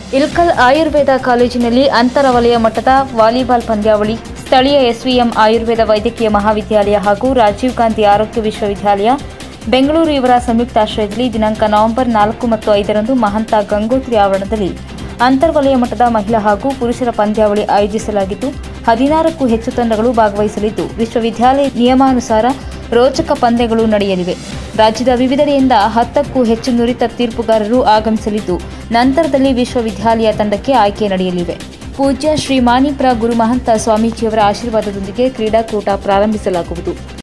ಇಲ್ಕಲ್ ಆಯುರ್ವೇದ ಕಾಲೇಜಿನಲ್ಲಿ ಅಂತರ ವಲಯ ಮಟ್ಟದ ವಾಲಿಬಾಲ್ ಪಂದ್ಯಾವಳಿ ಸ್ಥಳೀಯ ಎಸ್ವಿಎಂ ಆಯುರ್ವೇದ ವೈದ್ಯಕೀಯ ಮಹಾವಿದ್ಯಾಲಯ ಹಾಗೂ ರಾಜೀವ್ ಗಾಂಧಿ ಆರೋಗ್ಯ ವಿಶ್ವವಿದ್ಯಾಲಯ ಬೆಂಗಳೂರು ಇವರ ಸಂಯುಕ್ತಾಶ್ರಯದಲ್ಲಿ ದಿನಾಂಕ ನವೆಂಬರ್ ನಾಲ್ಕು ಮತ್ತು ಐದರಂದು ಮಹಂತ ಗಂಗೋತ್ರಿ ಆವರಣದಲ್ಲಿ ಅಂತರ್ವಲಯ ಮಟ್ಟದ ಮಹಿಳಾ ಹಾಗೂ ಪುರುಷರ ಪಂದ್ಯಾವಳಿ ಆಯೋಜಿಸಲಾಗಿದ್ದು ಹದಿನಾರಕ್ಕೂ ಹೆಚ್ಚು ತಂಡಗಳು ಭಾಗವಹಿಸಲಿದ್ದು ವಿಶ್ವವಿದ್ಯಾಲಯ ನಿಯಮಾನುಸಾರ ರೋಚಕ ಪಂದ್ಯಗಳು ನಡೆಯಲಿವೆ ರಾಜ್ಯದ ವಿವಿಧೆಡೆಯಿಂದ ಹತ್ತಕ್ಕೂ ಹೆಚ್ಚು ನುರಿತ ತೀರ್ಪುಗಾರರು ಆಗಮಿಸಲಿದ್ದು ನಂತರದಲ್ಲಿ ವಿಶ್ವವಿದ್ಯಾಲಯ ತಂಡಕ್ಕೆ ಆಯ್ಕೆ ನಡೆಯಲಿವೆ ಪೂಜ್ಯ ಶ್ರೀ ಮಾಣಿಪ್ರ ಗುರುಮಹಂತ ಸ್ವಾಮೀಜಿಯವರ ಆಶೀರ್ವಾದದೊಂದಿಗೆ ಕ್ರೀಡಾಕೂಟ ಪ್ರಾರಂಭಿಸಲಾಗುವುದು